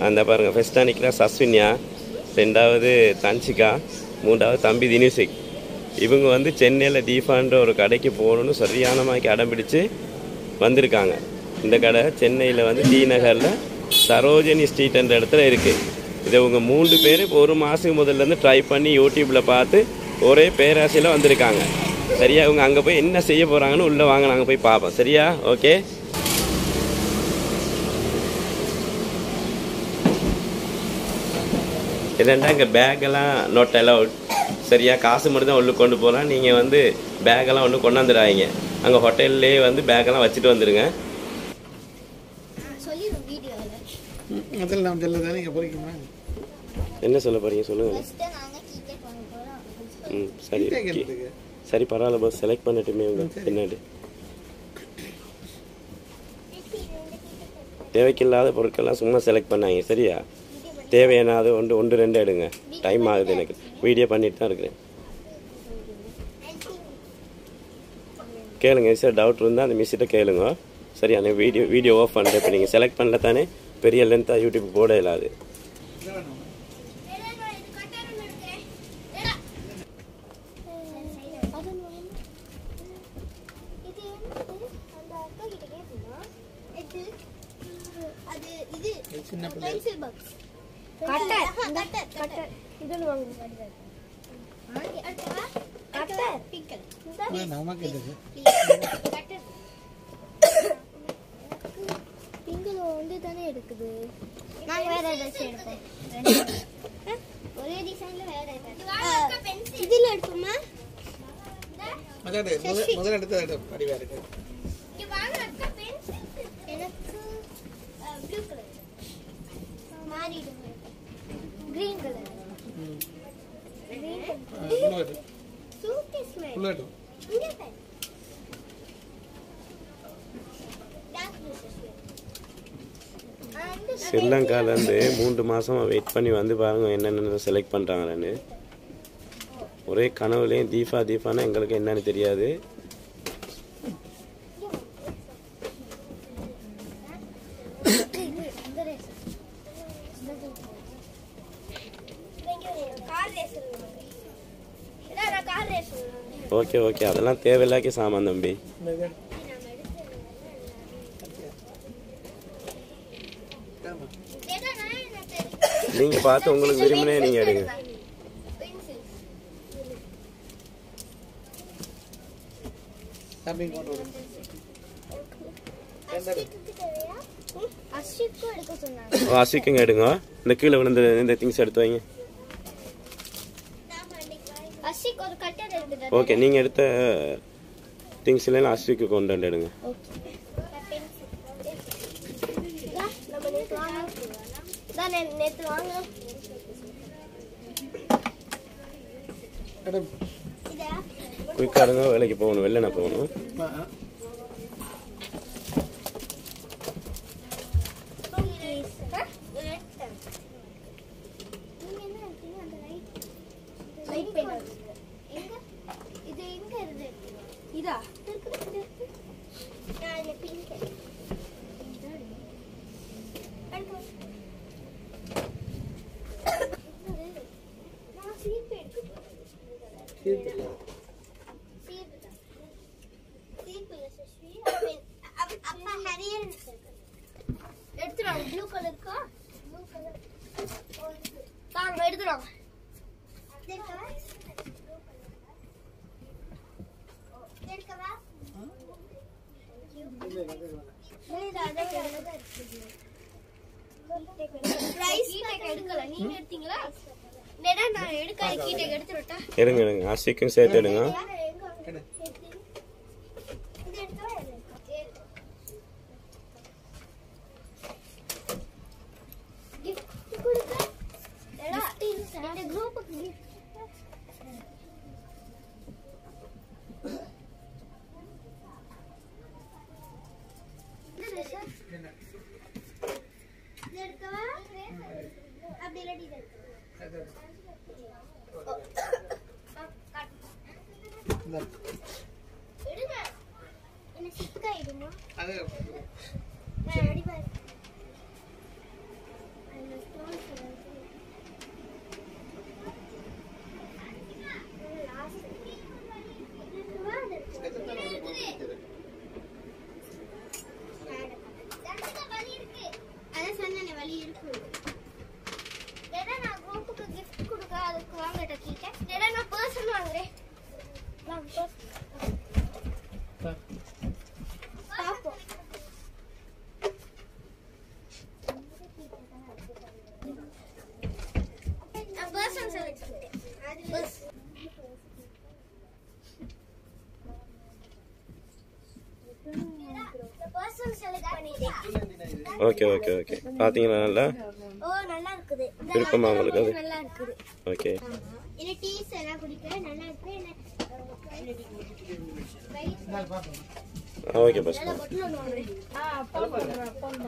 அந்த பாருங்க ஃபர்ஸ்ட்டாக நிற்கிற சஸ்வின்யா ரெண்டாவது தன்சிகா மூன்றாவது தம்பி தினிசிக் இவங்க வந்து சென்னையில் தீபான்ற ஒரு கடைக்கு போகணுன்னு சரியான மாதிரி அடம் பிடிச்சு வந்திருக்காங்க இந்த கடை சென்னையில் வந்து டி நகரில் சரோஜினி ஸ்ட்ரீட்ன்ற இடத்துல இருக்குது இதை இவங்க மூன்று பேர் இப்போ ஒரு மாதத்துக்கு முதல்லேருந்து ட்ரை பண்ணி யூடியூப்பில் பார்த்து ஒரே பேராசையில் வந்திருக்காங்க சரியா இவங்க அங்கே போய் என்ன செய்ய போகிறாங்கன்னு உள்ளே வாங்க நாங்கள் போய் பார்ப்போம் சரியா ஓகே என்னென்னா இங்கே பேக்கெல்லாம் நாட் அலவுட் சரியா காசு மட்டும் தான் உள்ளே கொண்டு போகலாம் நீங்கள் வந்து பேக்கெல்லாம் ஒன்றும் கொண்டாந்துடாதீங்க அங்கே ஹோட்டல்லே வந்து பேக்கெல்லாம் வச்சுட்டு வந்துடுங்க சொல்லிடும் வீடியோவில் அதில் நாம் செல்லதானே நீங்கள் போறீங்களா என்ன சொல்ல போறீங்க சொல்லுங்கள் ஃபஸ்ட்டு நாங்கள் கீக்கெட் வாங்க போகிறோம் ம் சரி கேட்கறதுக்கு சரி பரவாயில்ல பஸ் செலக்ட் பண்ணட்டுமே உங்க பின்னாடி தேவைக்கில்லாத பொருட்கள்லாம் சும்மா செலக்ட் பண்ணாங்க சரியா தேவையானது ஒன்று ஒன்று ரெண்டு எடுங்க டைம் ஆகுது எனக்கு வீடியோ பண்ணிட்டு தான் இருக்கிறேன் கேளுங்க சார் டவுட் இருந்தால் அந்த மிஸ்ஸிட்ட கேளுங்க சரியா நான் வீடியோ வீடியோ ஆஃப் பண்ணுறேன் இப்போ நீங்கள் செலக்ட் பண்ணல தானே பெரிய லென்த்தாக யூடியூப் போட இல்லாது சின்ன பிள்ளை pencil box cutter cutter cutter இதுல வாங்க கட்டர் பிக்கல் நம்ம கேட்டது கட்டர் பிங்கில் வந்து தானே எடுக்குது நாங்கள் வேற ஏதாச்சும் எடுப்போம் ஒரே டிசைன்ல வேற ஏதாச்சும் இதில் எடுப்போமா அதான் முதல் முதல் எடுத்த படிவா இருக்கு எனக்கு ப்ளூ கலர் மாறிடும் green colour green bullet suitcase மேல் புல்லட் இங்க பாரு டார்க் ப்ளூ அந்த ஸ்ரீலங்காலேருந்து மூன்று மாதமாக வெயிட் பண்ணி வந்து பாருங்க என்னென்ன செலக்ட் பண்ணுறாங்கன்னு ஒரே கனவுலேயும் தீபா தீபானா எங்களுக்கு என்னன்னு தெரியாது இந்த ரேஸ் கார் ரேஸ் நான் கார் ரேஸ் ஓகே ஓகே அதெல்லாம் தேவையில்லாக்கி சாமான் தம்பி நீங்கள் பார்த்து உங்களுக்கு விரும்பினே நீங்கள் எடுங்க தம்பி கொண்டு வரும் அஸ்விக்கும் எடுக்க சொன்னாங்க ஓ அசிக்குங்க எடுங்க இந்த கீழே விழுந்த இந்த திங்ஸ் எடுத்து வைங்க அஸ்விக் ஒரு கட்டர் இருக்குது ஓகே நீங்கள் எடுத்த திங்ஸ் எல்லாம் அஸ்விக்கு கொண்டு வந்து எடுங்க நம்ம நேற்று வாங்க தான் நேற்று வாங்க மேடம் இதா குயிக்காக இருங்க வேலைக்கு போகணும் வெளில நான் போகணும் இதா எடுத்துருவாங்க ப்ளூ கலருக்கா ப்ளூ கலர் தாங்க எடுத்துருவாங்க எடுக்கவா எடுக்கல நீங்க எடுத்தீங்களா நேரா நான் எடுக்காத கீட்டை எடுத்துட்டா எடுங்க எடுங்க அஸ்விக்கும் சேர்த்து எடுங்க அப்படி இல்லாட்டி இதை இந்த எடுங்க என்ன சிப்புக்காயிடுமா அது நான் அடிப்பாரு ஓகே ஓகே ஓகே பார்த்தீங்களா நல்லா ஓ நல்லா இருக்குது விருப்பமா உங்களுக்கு அது நல்லா இருக்குது ஓகே இது டீஸ் எல்லாம் குடிக்க நல்லா இருக்கு என்ன ஆ ஓகே பஸ் பொட்டில் ஒன்று வாங்குறேன்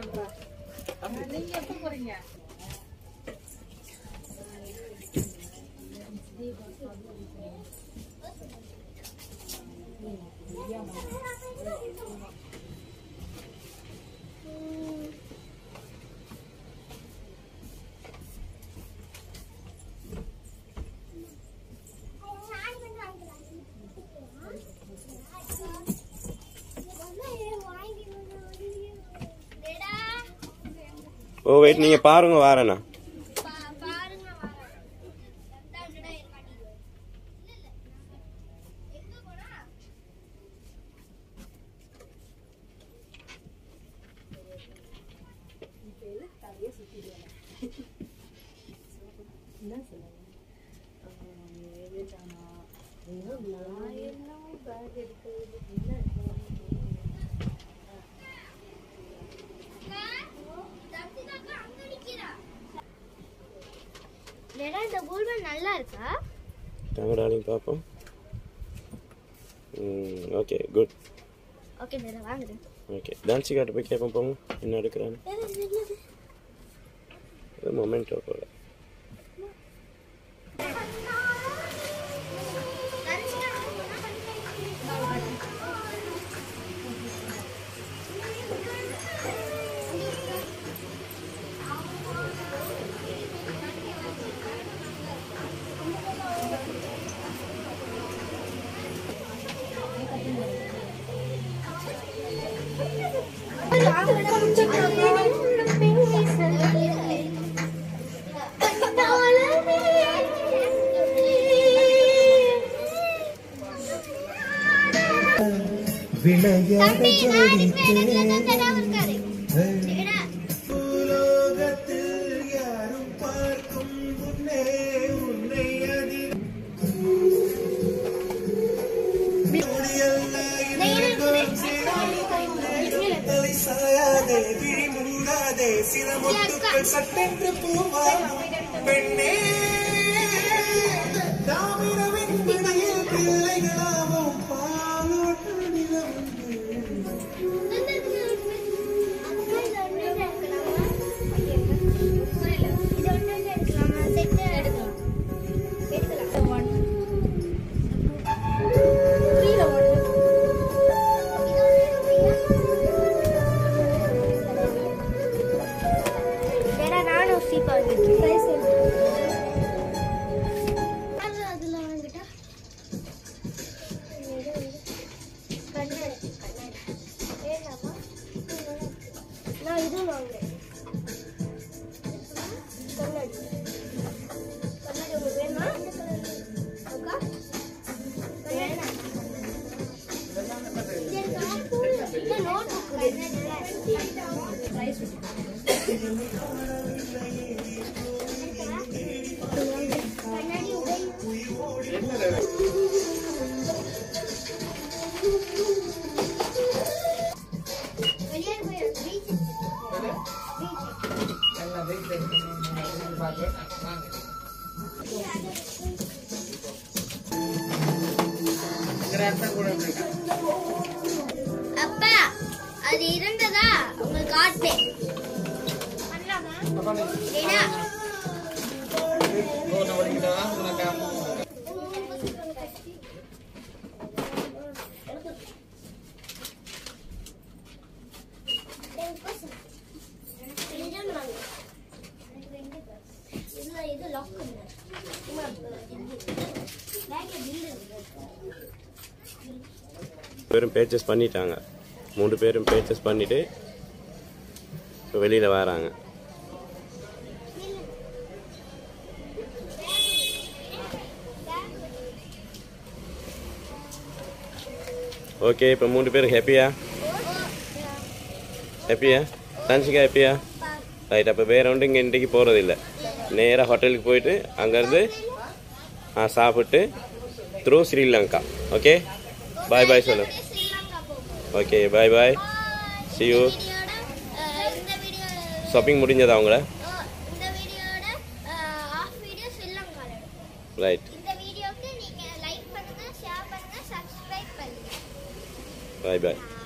ஓ வெயிட் நீங்கள் பாருங்க வாரேண்ணா பாருங்க வரேன். ரெண்டாவது தடவை இருக்காடி. இல்ல, இல்ல. எங்க போனா? டேடா, இந்த கூல்பன் நல்லா இருக்கா தாங்க டார்லிங் பார்ப்போம் ம் ஓகே குட் ஓகே டேடா வாங்குறேன் ஓகே டான்ஸி காட்ட போய் கேட்போம் போங்க என்ன எடுக்கிறான்னு இது மொமெண்டோ போல விளையாட உலகத்தில் யாரும் பார்க்கும் முன்னே உன்னை அதி முடியல்ல இருந்தோம் தலை சாயாதே விழி மூடாதே சில முத்துக்கள் சட்டென்று பூவாகும் பெண்ணே தாமிரவின் பிடியில் பிள்ளைகளாவும் பாலோட்ட நிலவுங்கள் நானும் சீப்பா அதுல வாங்கிட்டா கண்ணாடி கண்ணாடி வேண்டாமா நான் இதுவும் வாங்குறேன் கண்ணாடி கண்ணாடி உங்களுக்கு வேணுமா அக்கா வேணாம் இது நோட் கண்ணாடி உதவி வெளியே போய் பீச் பீச் அப்பா அது இருந்ததா உங்களுக்கு காட்டேன் ஏடா இதுல இது லாக் பண்ணு பேக்ல பில் இருக்கு பேரும் பேர்ச்சேஸ் பண்ணிட்டாங்க மூணு பேரும் பேர்ச்சேஸ் பண்ணிட்டு இப்போ வெளியில் வராங்க ஓகே இப்போ மூணு பேரும் ஹாப்பியா ஹாப்பியா தன்சிகா ஹாப்பியா ரைட் அப்போ வேற ஒன்றும் இங்கே இன்றைக்கு போகிறதில்ல நேராக ஹோட்டலுக்கு போயிட்டு அங்கேருந்து ஆ சாப்பிட்டு through Sri Lanka okay bye bye சொல்லு ஸ்ரீலங்கா போகும் okay bye bye see you வீடியோட இந்த வீடியோ ஷாப்பிங் முடிஞ்சதா அவங்கள ஓ, இந்த வீடியோட ஆஃப் வீடியோ ஸ்ரீலங்கால எடுப்போம் ரைட் இந்த வீடியோக்கு நீங்க லைக் பண்ணுங்க ஷேர் பண்ணுங்க சப்ஸ்கிரைப் பண்ணுங்க பாய் பாய்